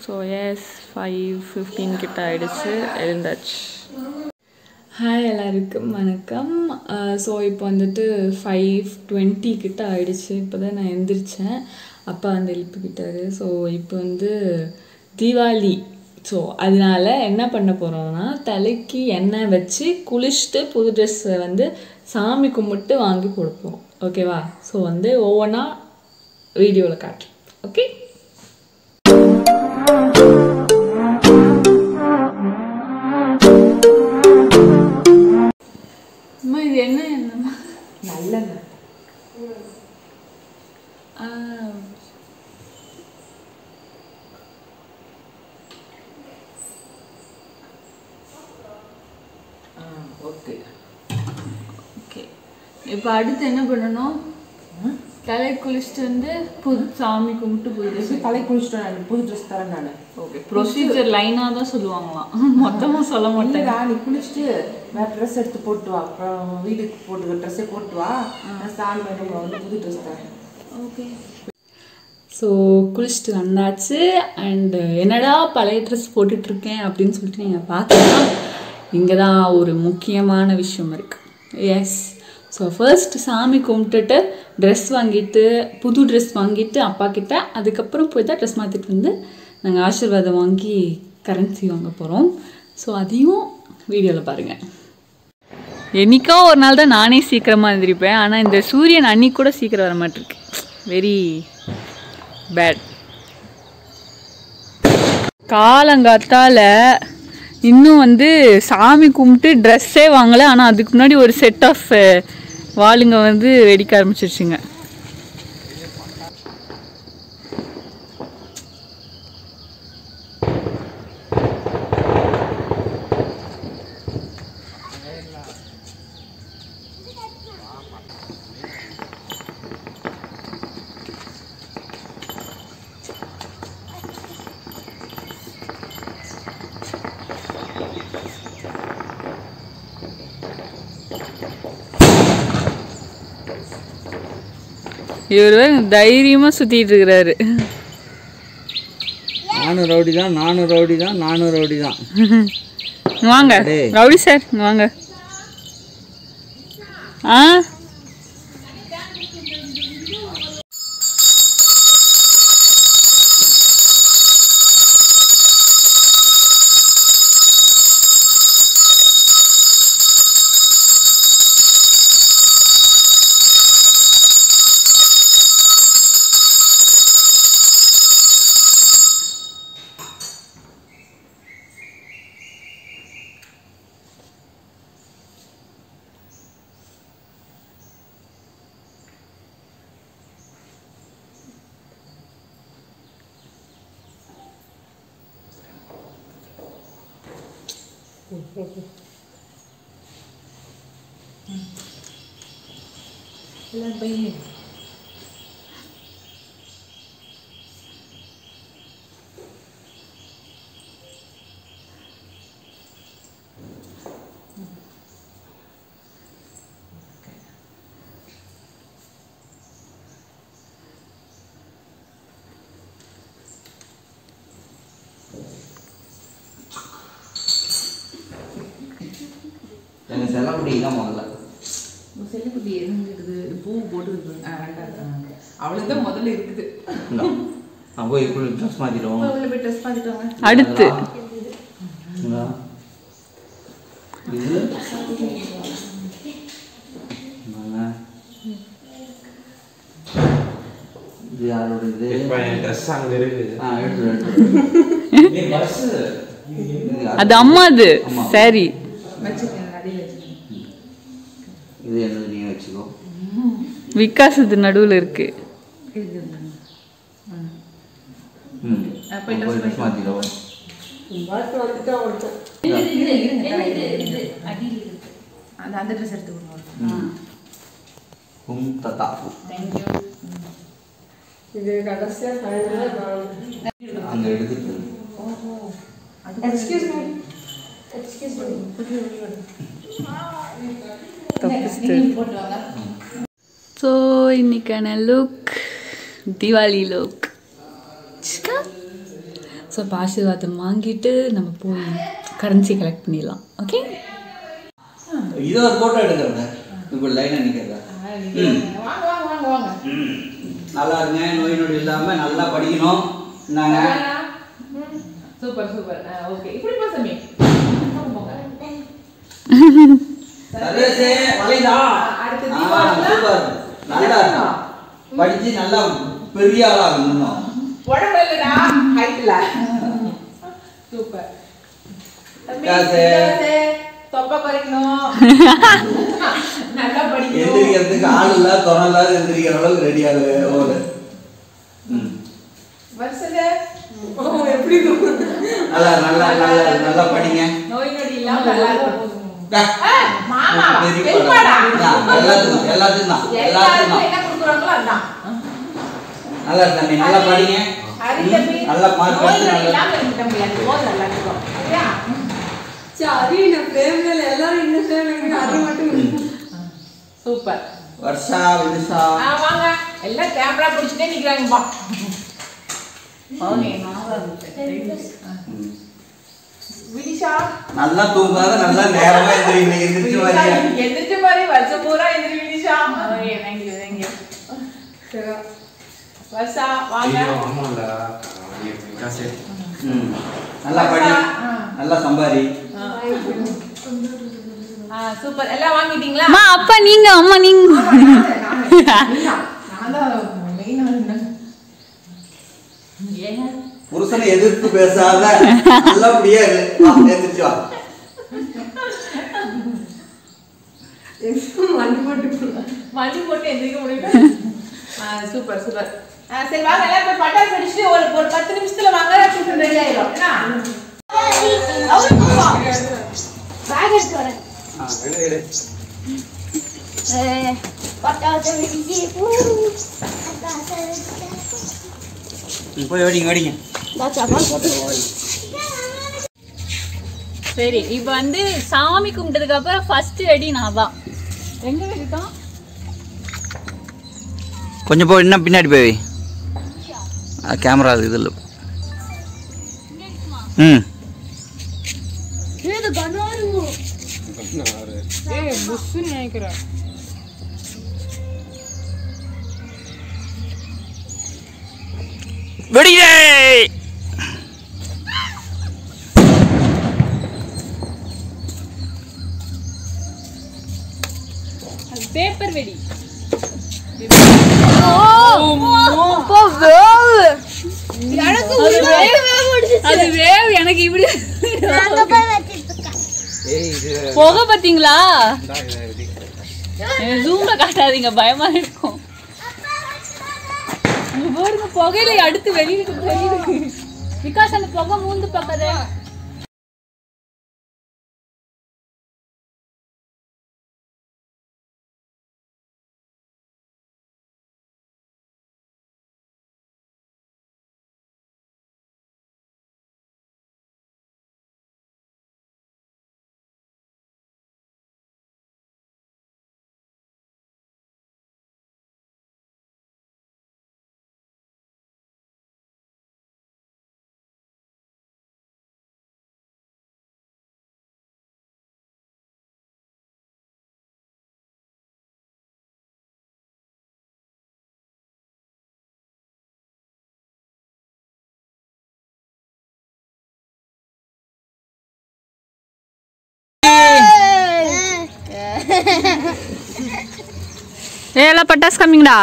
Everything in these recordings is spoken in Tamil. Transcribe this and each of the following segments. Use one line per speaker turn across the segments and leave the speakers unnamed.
ஸோ எஸ் ஃபைவ் ஃபிஃப்டீன் கிட்ட ஆயிடுச்சு எழுந்தாச்சு ஹாய் எல்லாருக்கும் வணக்கம் ஸோ இப்போ வந்துட்டு ஃபைவ் டுவெண்ட்டி கிட்ட ஆயிடுச்சு இப்போ தான் நான் எந்திரிச்சேன் அப்பா வந்து எழுப்பிக்கிட்டாரு ஸோ இப்போ வந்து தீபாவளி ஸோ அதனால என்ன பண்ண போகிறோம்னா தலைக்கு எண்ணெய் வச்சு குளிச்சுட்டு புது ட்ரெஸ்ஸை வந்து சாமி கும்பிட்டு வாங்கி போட போகிறோம் ஓகேவா ஸோ வந்து ஒவ்வொன்றா வீடியோவில் காட்டுறேன் ஓகே அம்மா இது என்ன என்னம்மா
நல்லெண்ணெய்
ஆ
ஓகே
ஓகே இப்போ அடுத்து என்ன பண்ணணும் தலை குளிச்சுட்டு வந்து புது சாமி கும்பிட்டு புது ட்ரெஸ்
தலை குளிச்சுட்டேன் நான் புது ட்ரெஸ் தரேன் நான்
ஓகே ப்ரொசீஜர் லைனாக தான் சொல்லுவாங்களாம் மொத்தமாக சொல்ல மாட்டேன்
இல்லைடா நீ குளிச்சுட்டு வேற ட்ரெஸ் எடுத்து போட்டு வா அப்புறம் வீட்டுக்கு போட்டு ட்ரெஸ்ஸே போட்டு வா நான் சாமி மேடம் வந்து புது ட்ரெஸ் தரேன்
ஓகே ஸோ குளிச்சுட்டு வந்தாச்சு அண்டு என்னடா பழைய ட்ரெஸ் போட்டுட்ருக்கேன் அப்படின்னு சொல்லிட்டு நீங்கள் பார்த்தீங்கன்னா இங்கே தான் ஒரு முக்கியமான விஷயம் இருக்குது எஸ் ஸோ ஃபர்ஸ்ட் சாமி கும்பிட்டுட்டு ட்ரெஸ் வாங்கிட்டு புது ட்ரெஸ் வாங்கிட்டு அப்பா கிட்ட அதுக்கப்புறம் போய் தான் ட்ரெஸ் மாற்றிட்டு வந்து நாங்கள் ஆசீர்வாதம் வாங்கி கரன்சி வாங்க போகிறோம் ஸோ அதையும் வீடியோவில் பாருங்கள் என்னைக்கோ ஒரு நாள் தான் நானே சீக்கிரமாக எழுந்திரிப்பேன் ஆனால் இந்த சூரியன் அன்னைக்கு கூட சீக்கிரம் வர மாட்டிருக்கு வெரி பேட் காலங்காத்தால இன்னும் வந்து சாமி கும்பிட்டு ட்ரெஸ்ஸே வாங்கலை ஆனால் அதுக்கு முன்னாடி ஒரு செட் ஆஃப் வாளுங்க வந்து வெடிக்க ஆரம்பிச்சிருச்சுங்க இவர் வேற தைரியமாக சுற்றிட்டு இருக்கிறாரு
நானும் ரவுடி தான் நானும் ரவுடி தான் நானும் ரவுடி தான்
இங்க வாங்க
டேய்.
ரவுடி சார் இங்க வாங்க ஆ
எல்லாம் பையன்
எங்கள் செல்லக்குடி தான் முதல்ல
உன் செல்லுக்குட்டி எதுங்க இருக்குது பூ போட்டுருக்கு ஆ வேண்டாம் அவளுக்கு தான் முதல்ல இருக்குது
இந்தா. நான் போய் ஃபுல் ட்ரெஸ் மாற்றிடுவோம்
உள்ள போய் ட்ரெஸ் பார்த்துட்டு வாங்க
அடுத்து
இது இந்தாங்க. இது யாரோட இது
இப்ப என் ட்ரெஸ் அங்க இருக்குது
ஆ எடுத்து எடுத்து பஸ்
அது அம்மாது சரி
வச்சுக்கேன் அடியில் வச்சுக்கேன்
இது என்னது நீ வச்சுக்கோ
விகாஸ் இது நடுவில் இருக்கு
இருக்குது
ம்
ஆ, போய்
போய்
dress
ட்ரெஸ் மாற்றிடுவோம்
இருங்க இருங்க இருங்க அடியில் இருக்கு அந்த அந்த ட்ரெஸ் எடுத்து கொடுங்க
கும் தத்தா
தேங்க்யூ
அங்கே எடுத்துட்டு
எக்ஸ்கியூஸ் மீ போட்டு வாங்க
ஸோ இன்னைக்கான லுக் திவாலி லுக் ஸோ இப்போ ஆசீர்வாதம் வாங்கிட்டு நம்ம போய் கரன்சி கலெக்ட் பண்ணிடலாம் ஓகே
இது ஒரு ஃபோட்டோ எடுக்கிறத இப்போ லைனாக நிற்கிறதா
வாங்க வாங்க வாங்க வாங்க
நல்லா இருங்க நோய் நொடி இல்லாமல் நல்லா படிக்கணும் நாங்க
சூப்பர் சூப்பர் ஓகே இப்படி போ சாமி
சர்வேசே வளைதா
அடுத்து
ஆ,
தீபாவளினா?
சூப்பர் நல்லா இருக்கும் படிச்சு நல்லா பெரிய ஆளாகணும் இன்னும்
உடம்புல இல்லடா ஹைட்ல சூப்பர் தம்பி,
காசு.
காசு, தொப்பை குறைக்கணும் நல்லா படிக்கணும்
எந்திரிக்கிறதுக்கு ஆள் இல்ல துணை இல்லாத எந்திரிக்கிற அளவுக்கு ரெடி ஆகுது ஓடு ம்.
வருஷங்க எப்படி இருக்கும்?
நல்லா நல்லா நல்லா நல்லா படிங்க
நோய் நொடி இல்லாம நல்லா இருக்கும்
டா.
ஏய், மாமா
பெரிய
பெரியப்பாடா
படம். ஆ, எல்லாத்துக்கும் எல்லாத்துக்கும் தான் எல்லாத்துக்கும்
எல்லாருக்கும்
தான்
என்ன கொடுக்குறாங்களோ அதான்
நல்லா தம்பி நல்லா படிங்க
ஹரி
ம்,
தம்பி
நல்லா மார்க்
நோய்
எடுத்து
நொடி
நல்லா
இல்லாம இருக்கு தம்பி அது போதும் நல்லா இருக்கும் சரியா
சரி நான் பிரேம்ல எல்லாரும் இந்த சேனல் அது மட்டும்
சூப்பர்
வருஷா வினுஷா
ஆ வாங்க எல்லாம் கேமரா பிடிச்சிட்டே நிக்கிறாங்கப்பா ஓகே
ம்.
வினிஷா
நல்லா தூங்காத நல்லா நேரமா எந்திரிங்க எந்திரிச்சு வரீங்க
எந்திரிச்ச மாதிரி வருஷம் பூரா எந்திரி வினிஷா ஓகே தேங்க்யூ தேங்க்யூ வருஷா வாங்க
ஐயோ ஆமாம்ல காசு
ம். நல்லா படி
ஆ.
நல்லா சம்பாரி
ஆ சூப்பர் எல்லாம் வாங்கிட்டீங்களா
அம்மா அப்பா நீங்க அம்மா நீங்க
நான் தான் மெயினா இருந்தேன் ஏங்க
புருஷனை எதிர்த்து பேசாத நல்லபடியா இரு வா, எந்திரிச்சு வா
மண்டி போட்டு
மணி போட்டு எந்திரிக்க முடியல ஆ சூப்பர் சூப்பர் ஆ சரி வாங்க எல்லாரும் போய் பட்டாசு அடிச்சுட்டு ஒரு ஒரு பத்து நிமிஷத்துல வாங்க டிஃபன் ரெடி ஆயிடும் என்ன
பேக் எடுத்து வரேன்
ஆ எடு எடு
பட்டாசு வெடிச்சு பட்டாசு
ம், போய் வெடிங்க வெடிங்க
சப்பால் போட்டு
சரி இப்போ வந்து சாமி கும்பிட்டதுக்கு அப்புறம் ஃபர்ஸ்ட் வெடி நான் தான் எங்க வெடிக்கான்
கொஞ்சம் போய் இன்னும் பின்னாடி போய் கேமரா இது இல்லை ம்
இது கண்ணாடி
வெடிங்க
பேப்பர் வெடி அது வேவ் எனக்கு இப்படி
அங்க போய் வச்சிட்டு இருக்கேன்
ஏய் இது
புகை பாத்தீங்களா
இந்தா இதை வெடி
ஜூம்ல காட்டாதீங்க பயமா இருக்கும் இங்க பாருங்க புகையில அடுத்து வெளியில தெரியுது விகாஸ் அந்த புகை மூந்து பார்க்காத ஏ எல்லாம் பட்டாசு கம்மிங்கடா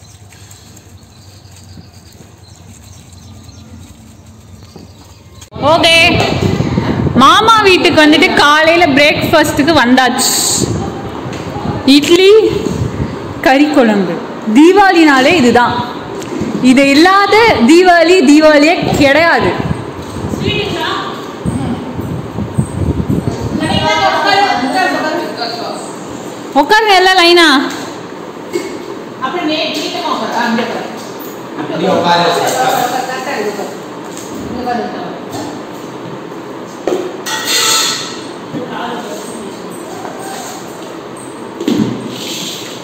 ஓகே மாமா வீட்டுக்கு வந்துட்டு காலையில் பிரேக்ஃபாஸ்ட்டுக்கு வந்தாச்சு இட்லி கறி குழம்பு தீபாவளினாலே இதுதான் இது இல்லாத தீபாவளி தீபாவளியே கிடையாது உட்காருங்க எல்லாம் லைனா
அப்படியே நே நீட்டமா உட்காரு. ஆ, அப்படியே உட்காரு.
இப்படி உட்காரு.
கரெக்டா இருக்கு உட்காரு. இங்க பாருங்க.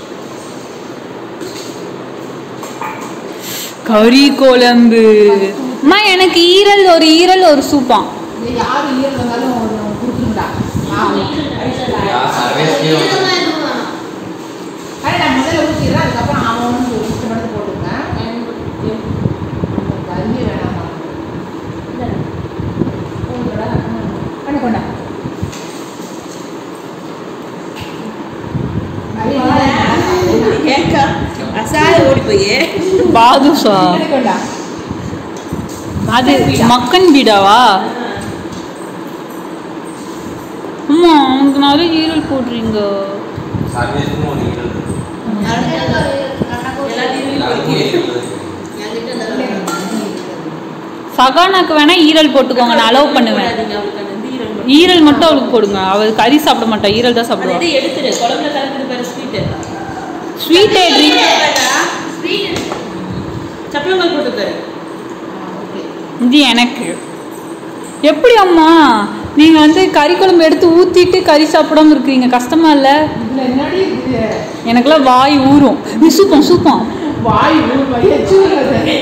கறி குழம்பு அம்மா எனக்கு ஈரல் ஒரு ஈரல் ஒரு சூப்பாம்
இது யார் ஈரல் வந்தாலும் ஒன்று கொடுத்துருங்கடா
சர்வேஸ்க்கே வந்து
ஆனால் நான் முதல்ல ஊற்றிடுறேன் அதுக்கப்புறம் அவன் ஒன்று ஒரு லிஸ்ட் மட்டும் போட்டுங்க கருவி வேணாமா பண்ண கொண்டா
ஏக்கா அசாத ஓடி போய்
பாதுஷா
கொண்டா
அது மக்கன் பீடாவா அம்மா உனக்கு நிறைய ஈரல் போடுறீங்க
சர்வேஸ்க்கும் ஒரு ஈரல் இருக்கு. எல்லாருக்கும் ஈரல் இருக்கு.
சகானாக்கு வேணா ஈரல் போட்டுக்கோங்க நான் அலோவ் பண்ணுவேன் ஈரல் மட்டும் அவளுக்கு போடுங்க அவள் கறி சாப்பிட மாட்டா ஈரல் தான் சாப்பிடுவா
எடுத்துரு குழம்புல கலக்குது பாரு ஸ்வீட்டு
ஸ்வீட் ஐட்ரி
சப்பளங்கள் போட்டு பாரு
இது எனக்கு எப்படி அம்மா நீங்க வந்து கறி குழம்பு எடுத்து ஊத்திட்டு கறி சாப்பிடாம இருக்கிறீங்க கஷ்டமா இல்ல
இதில் என்னடி இருக்குது
எனக்கெல்லாம் வாய் ஊறும் நீ சூப்பம் சூப்பம்
வாய் ஊறும் எச்சு ஊறுறது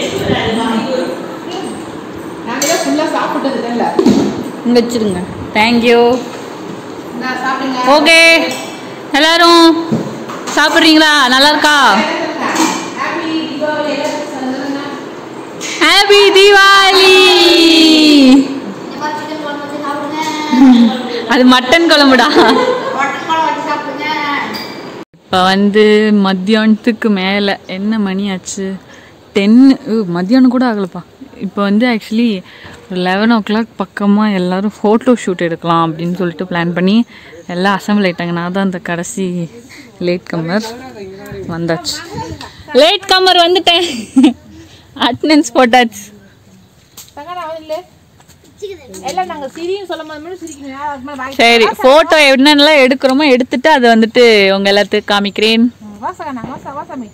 நாங்கள் தான் ஃபுல்லாக சாப்பிட்டது இல்லை
இங்க வச்சிருங்க தேங்க்யூ
நான் சாப்பிடுங்க
ஓகே எல்லாரும் சாப்பிட்றீங்களா நல்லா இருக்கா
ஹாப்பி தீபாவளி எல்லாத்துக்கும் சொல்லுங்க
ஹாப்பி தீபாவளி
இந்த மாதிரி சிக்கன் குழம்பு வச்சு சாப்பிடுங்க
அது மட்டன் குழம்புடா
மட்டன் குழம்பு வச்சு சாப்பிடுங்க
இப்போ வந்து மத்தியானத்துக்கு மேலே என்ன மணி ஆச்சு டென்னு மத்தியானம் கூட ஆகலப்பா இப்போ வந்து ஆக்சுவலி ஒரு லெவன் ஓ கிளாக் பக்கமாக எல்லோரும் ஃபோட்டோ ஷூட் எடுக்கலாம் அப்படின்னு சொல்லிட்டு பிளான் பண்ணி எல்லாம் அசம்பிள் ஆயிட்டாங்க நான் தான் அந்த கடைசி லேட் கம்மர் வந்தாச்சு லேட் கம்மர் வந்துட்டேன் அட்டனன்ஸ் போட்டாச்சு
தங்கடா இல்லை எல்லாம் நாங்கள் சிரியும் சொல்லும் போது மட்டும் சிரிக்கணும் அதுக்கு மேலே வாய்
சரி ஃபோட்டோ என்னென்னலாம் எடுக்கிறோமோ எடுத்துட்டு அதை வந்துட்டு உங்கள் எல்லாத்துக்கும் காமிக்கிறேன்
வாசகா நாங்கள் வாசா வாசாமி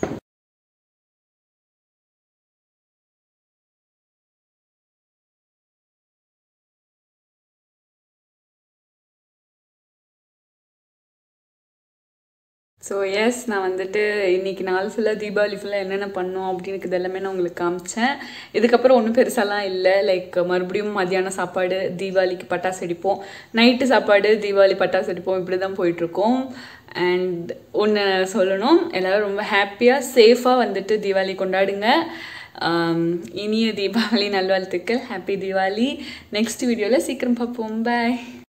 ஸோ எஸ் நான் வந்துட்டு இன்னைக்கு நாள் ஃபுல்லாக தீபாவளி ஃபுல்லாக என்னென்ன பண்ணோம் அப்படின்னு இது எல்லாமே நான் உங்களுக்கு காமிச்சேன் இதுக்கப்புறம் ஒன்றும் பெருசாலாம் இல்லை லைக் மறுபடியும் மத்தியானம் சாப்பாடு தீபாவளிக்கு பட்டாசு அடிப்போம் நைட்டு சாப்பாடு தீபாவளி பட்டாசு அடிப்போம் இப்படி தான் போயிட்டுருக்கோம் அண்ட் ஒன்று சொல்லணும் எல்லோரும் ரொம்ப ஹாப்பியாக சேஃபாக வந்துட்டு தீபாவளி கொண்டாடுங்க ஆம், இனிய தீபாவளி நல்வாழ்த்துக்கள் ஹாப்பி தீபாவளி நெக்ஸ்ட் வீடியோவில் சீக்கிரம் பார்ப்போம் பாய்